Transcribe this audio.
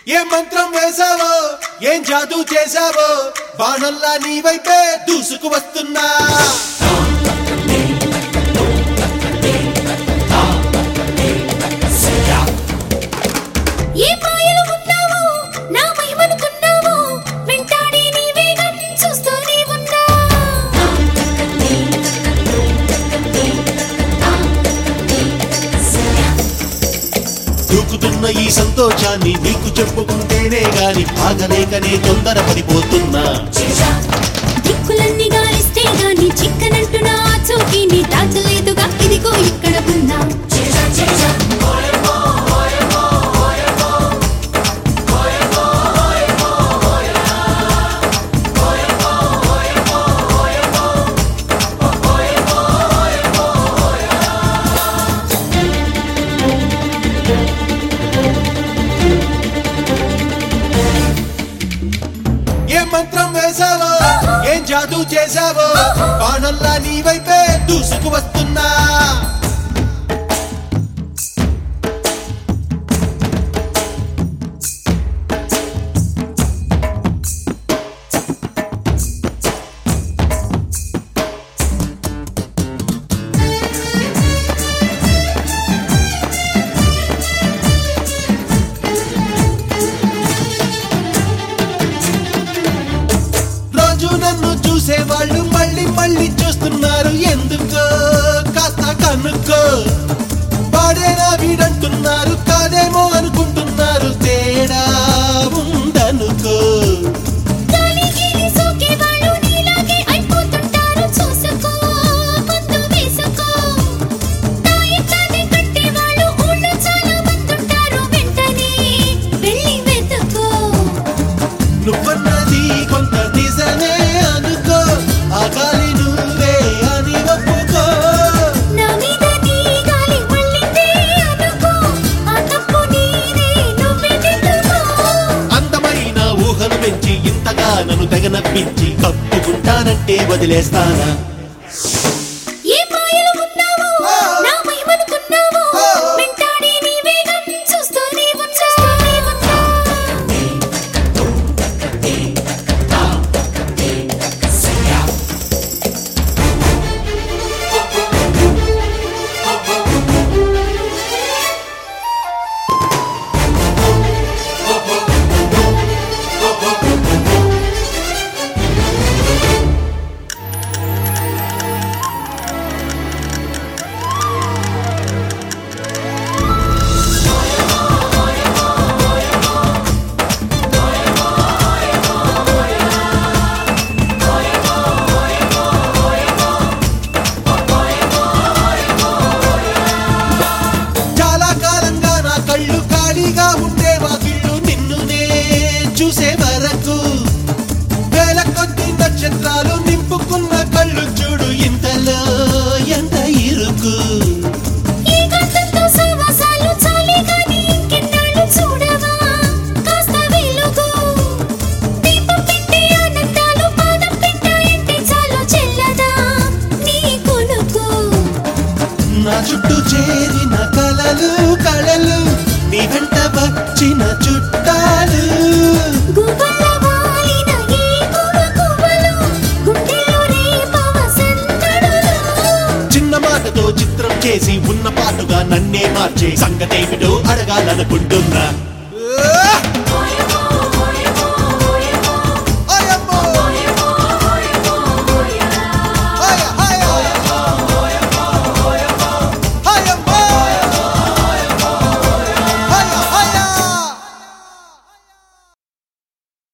ఏ మంత్రం వేసావో ఏం జాదూ చేసావో బాణల్లా నీ వైపే దూసుకు వస్తున్నా ఏ మాయలు ఉన్నావో నా మహిమనుకున్నావో వెంటాడే నీ వేగం చూస్తూనే ఉన్నా దూకుతున్న ఈ సంతోషాన్ని నీకు చెప్పుకుంటేనే గాని ఆగలేకనే తొందర పడిపోతున్నా దిక్కులన్నీ గాలిస్తే గాని చిక్కనంటున్న ఆ చోకీని దాచలేదుగా ఇదిగో ఇక్కడ ఉన్నా ఏ మంత్రం వేసావో ఏం జాదూ చేసావో బాణల్లా నీ వైపే దూసుకు వస్తున్నా రోజు నన్ను చూసే వాళ్ళు మళ్ళీ మళ్ళీ చూస్తున్నారు ఎందుకో కాస్త కనుక్కో వాడేనా వీడంటున్నారు కాదేమో అనుకుంటున్నారు తేడా ఉందనుకో గాలికి సోకే వాళ్ళు నీలాగే అయిపోతుంటారు చూసుకో మందు వేసుకో తాయితాన్ని కట్టే వాళ్ళు ఊళ్ళో చాలా మందుంటారు వెంటనే వెళ్ళి వెతుకో నువ్వన్నది కొంత నిజమే అనుకో ఆ గాలి నువ్వే అని ఒప్పుకో నా మీద నీ గాలి మళ్ళిందే అనుకో ఆ తప్పు నీదే నువ్వే దిద్దుకో అందమైన ఊహను పెంచి ఇంతగా నన్ను తెగనప్పించి కప్పుకుంటానంటే వదిలేస్తానా ఏ మాయలు ఉన్నావో నా మహిమనుకున్నావో వెంటాడే నీ వేగం చూస్తూనే ఉన్నా చాలా కాలంగా నా కళ్ళు ఖాళీగా ఉండే వాకిళ్ళు నిన్నునే చూసే వరకు వేల కొద్ది నక్షత్రాలు నింపుకున్న కళ్ళు చూడు ఇంతలో ఎంత ఇరుకు ఈ గంటతో సహవాసాలు చాలే గాని ఇంకెన్నాళ్ళు చూడవా కాస్త వెలుగు దీపం పెట్టి ఆనందాలు పాదం పెట్టాయంటే చాలు చెల్లదా నీ కొనుకు నా చుట్టూ చేరిన కలలు కళలు నీ వెంట వచ్చిన చుట్టాలు గువ్వల వాలిన ఈ గువ్వ గువ్వలు గుండెల్లో రేపవ సందడులు చిన్న మాటతో చిత్రం చేసి ఉన్న పాటుగా నన్నే మార్చే సంగతేమిటో అడగాలనుకుంటున్నా ఓయ్